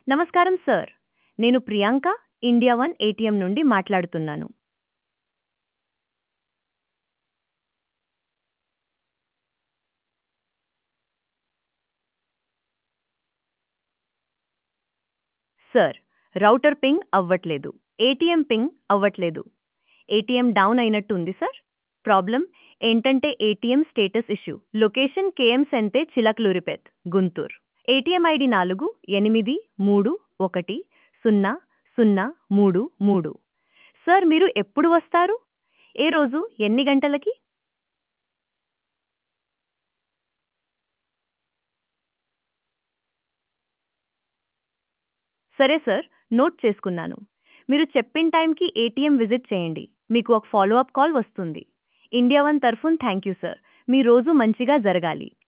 నమస్కారం సార్ నేను Priyanka India one ATM నుండి మాట్లాడుతున్నాను సార్ రౌటర్ పింగ్ అవ్వట్లేదు ఏటీఎం పింగ్ అవ్వట్లేదు ఏటీఎం డౌన్ అయినట్టు ఉంది సార్ ప్రాబ్లం ఏంటంటే ATM status issue location KM సెంతే చిలకలూరిపేట్ గుంటూరు ఏటీఎం ఐడి నాలుగు ఎనిమిది మూడు ఒకటి సున్నా సున్నా మూడు మూడు సార్ మీరు ఎప్పుడు వస్తారు ఏ రోజు ఎన్ని గంటలకి సరే సార్ నోట్ చేసుకున్నాను మీరు చెప్పిన టైంకి ఏటీఎం విజిట్ చేయండి మీకు ఒక follow up call India one వన్ తరఫున థ్యాంక్ యూ సార్ మీ రోజు మంచిగా జరగాలి